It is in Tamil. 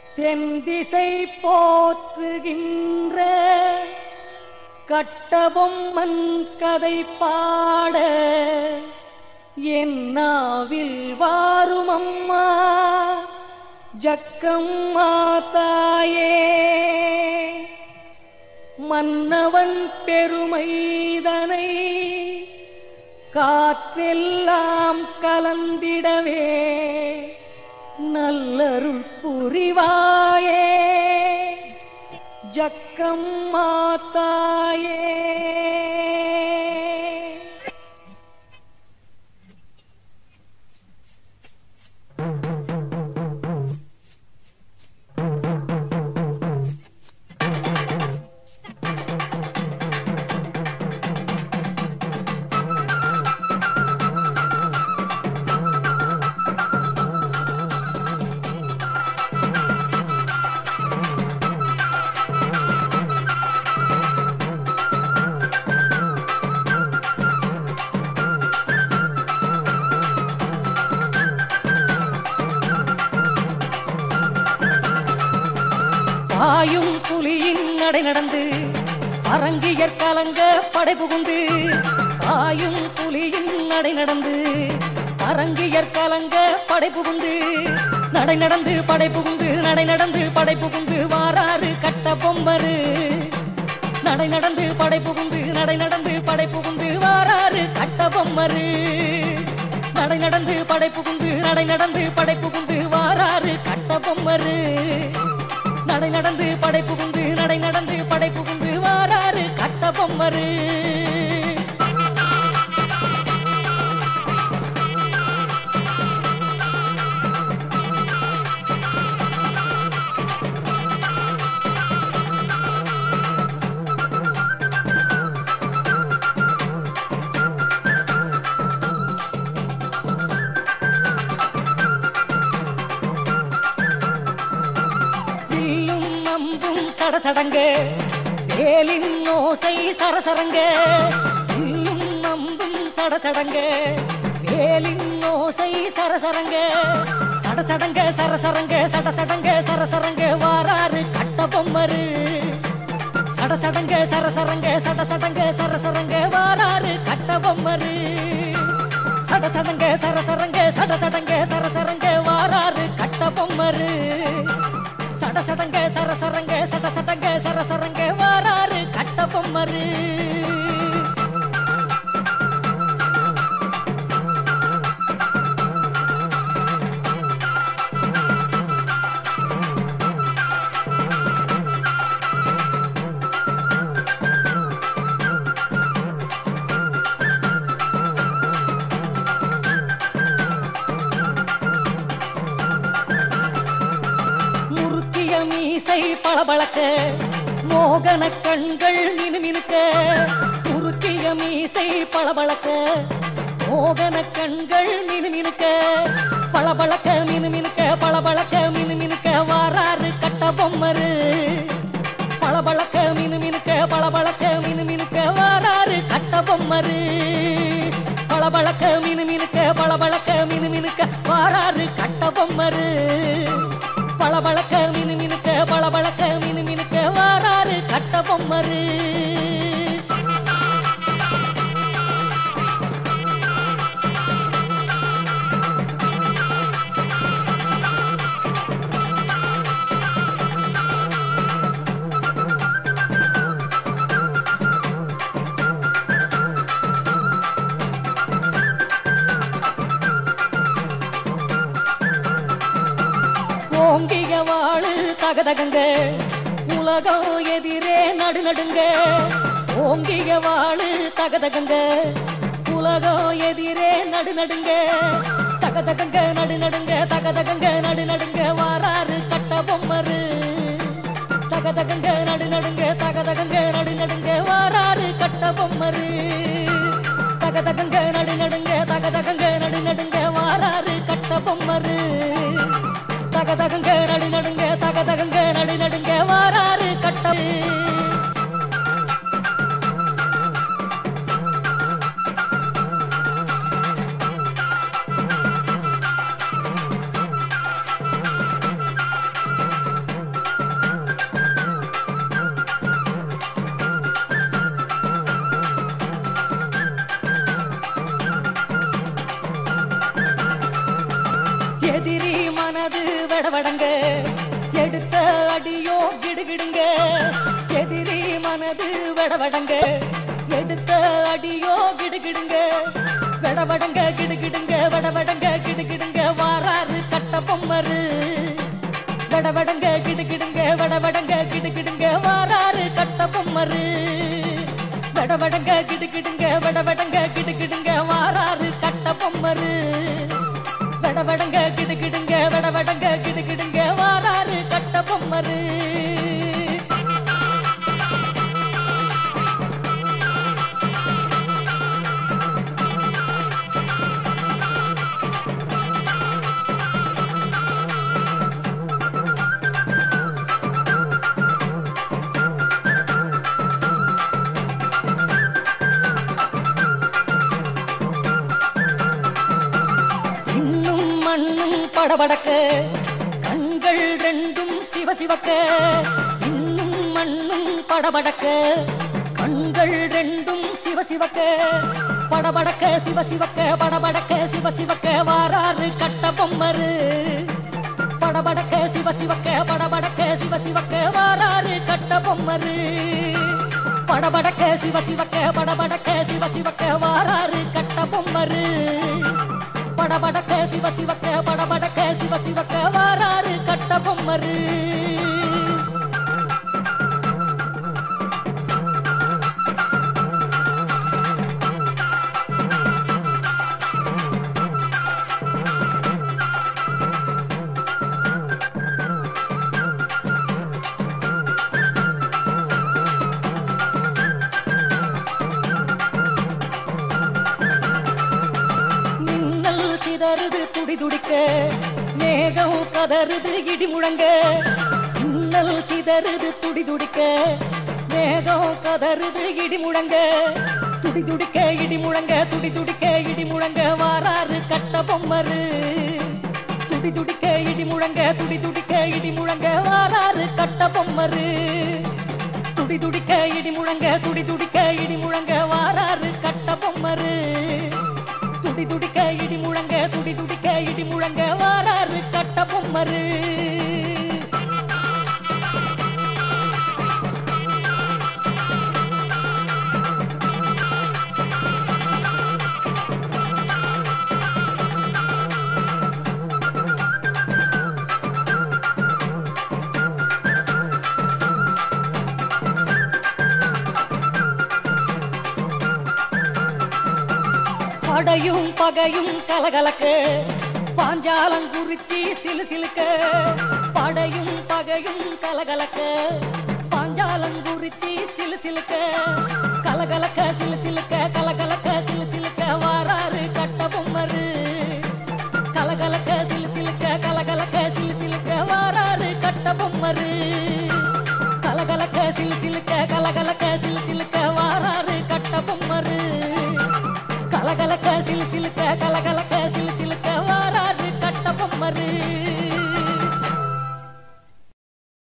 தென் திசை போற்றுகின்ற கட்டபொம்மன் கதை பாட என் நாவில் வாரும் அம்மா ஜக்கம்மா தாயே மன்னவன் பெருமைதனை காற்றெல்லாம் கலந்திடவே நல்லருள் புரிவாயே ஜக்கம்மா தாயே பாயும் புலியின் நடை நடந்து அரங்கியற் கலங்க படை புகுந்து பாயும் புலியின் நடை நடந்து அரங்கியற் கலங்க படை புகுந்து நடை நடந்து படை புகுந்து நடை நடந்து படை புகுந்து வாராறு கட்ட பொம்மரு நடை நடந்து படை புகுந்து நடை நடந்து படை புகுந்து வாராறு கட்ட பொம்மரு நடை நடந்து படை புகுந்து நடை நடந்து படை புகுந்து வாராறு கட்ட பொம்மரு நடை நடந்து படை புகுந்து நடை நடந்து படை புகுந்து வாராறு கட்ட பொம்மரு வில்லும் நம்பும் சடசடங்க வேலின் ஓசை சரசரங்க வில்லும் நம்பும் சடசடங்க வேலின் ஓசை சரசரங்க சடசடங்க சரசரங்க சடசடங்க சரசரங்க வாராறு கட்ட பொம்மரு சடசடங்க சரசரங்க சடசடங்க சரசரங்க வாராறு கட்ட பொம்மரு சடசடங்க சரசரங்க சடசடங்க சரசரங்க வாராறு கட்ட பொம்மரு சடசடங்க சரசரங்க சடசடங்க சரசரங்க வாராறு கட்ட பொம்மரு முறுக்கிய மீசை பளபளக்க மோகன கண்கள் மினுமினுக்க முறுக்கிய மீசை பளபளக்க மோகன கண்கள் மினுமினுக்க பளபளக்க மினுமினுக்க பளபளக்க மினுமினுக்க வாராறு கட்ட பொம்மரு பளபளக்க மினுமினுக்க பளபளக்க மினுமினுக்க வாராறு கட்ட பொம்மரு பளபளக்க மினுமினுக்க பளபளக்க மினுமினுக்க வாராறு கட்ட பொம்மரு பளபளக்க மினுமினுக்க பளபளக்க மினுமினுக்க வாராறு கட்ட பொம்மரு ஓங்கிய வாழு தகதகங்க உலகம் எதிரே நடுநடுங்க ஓங்கிய வாழு தகதகங்க உலகம் எதிரே நடுநடுங்க தகதகங்க நடுநடுங்க தகதகங்க நடுநடுங்க வாராறு கட்ட பொம்மரு தகதகங்க நடுநடுங்க தகதகங்க நடுநடுங்க வாராறு கட்ட பொம்மரு தகதகங்க நடுநடுங்க தகதகங்க நடுநடுங்க வாராறு கட்ட பொம்மரு தகதகங்க நடுநடுங்க தகதகங்க நடுநடுங்க வாராறு கட்ட வடவடங்க எடுத்த அடியோ கிடுகிடுங்க எதிரி மனது வடவடங்க எடுத்த அடியோ கிடுகிடுங்க வடவடங்க கிடுகிடுங்க வடவடங்க கிடுகிடுங்க வாராரு கட்ட பொம்மரு வடவடங்க கிடுகிடுங்க வடவடங்க கிடுகிடுங்க வாராரு கட்ட பொம்மரு வடவடங்க கிடுகிடுங்க வடவடங்க கிடுகிடுங்க வாராரு கட்ட பொம்மரு வடவடங்க கிடுகிடுங்க வடவடங்க கிடுகிடுங்க வாராரு கட்ட பொம்மரு இன்னும் மண்ணும் படபடக்க கண்கள் ரெண்டும் சிவசிவக்க இன்னும் மண்ணும் படபடக்க கண்கள் ரெண்டும் சிவசிவக்க படபடக்க சிவசிவக்க படபடக்க சிவசிவக்க வாராரு கட்ட பொம்மரு படபடக்க சிவசிவக்க படபடக்க சிவசிவக்க வாராரு கட்ட பொம்மரு படபடக்க சிவசிவக்க படபடக்க சிவசிவக்க வாராரு கட்ட பொம்மரு படபடக்க சிவசிவக்க படபடக்க சிவசிவக்க வாராரு கட்ட பொம்மரு மின்னல் சிதறுது துடி துடிக்க மேகம் கதறுது இடி முழங்க மின்னல் சிதறுது துடி துடிக்க மேகம் கதறுது இடி முழங்க துடி துடிக்க இடி முழங்க துடி துடிக்க இடி முழங்க வாராரு கட்ட பொம்மரு துடி துடிக்க இடி முழங்க துடி துடிக்க இடி முழங்க வாராரு கட்ட பொம்மரு துடி துடிக்க இடி முழங்க துடி துடிக்க இடி முழங்க வாராரு கட்ட பொம்மரு துடி துடிக்க இடி முழங்க துடி துடிக்க இடி முழங்க வாராரு கட்ட பொம்மரு படையும் பகையும் கலகலக்க பாஞ்சாலங்குறிச்சி சிலு சிலுக்க படையும் பகையும் கலகலக்க பாஞ்சாலங்குறிச்சி சிலு சிலுக்க கலகலக்க சிலு சிலுக்க கலகலக்க சிலு சிலுக்க வாராரு கட்ட பொம்மரு கலகலக்க சிலு சிலுக்க கலகலக்க சிலு சிலுக்க வாராரு கட்ட பொம்மரு கலகலக்க சிலு சிலுக்க கலகலக்க சிலு சிலுக்க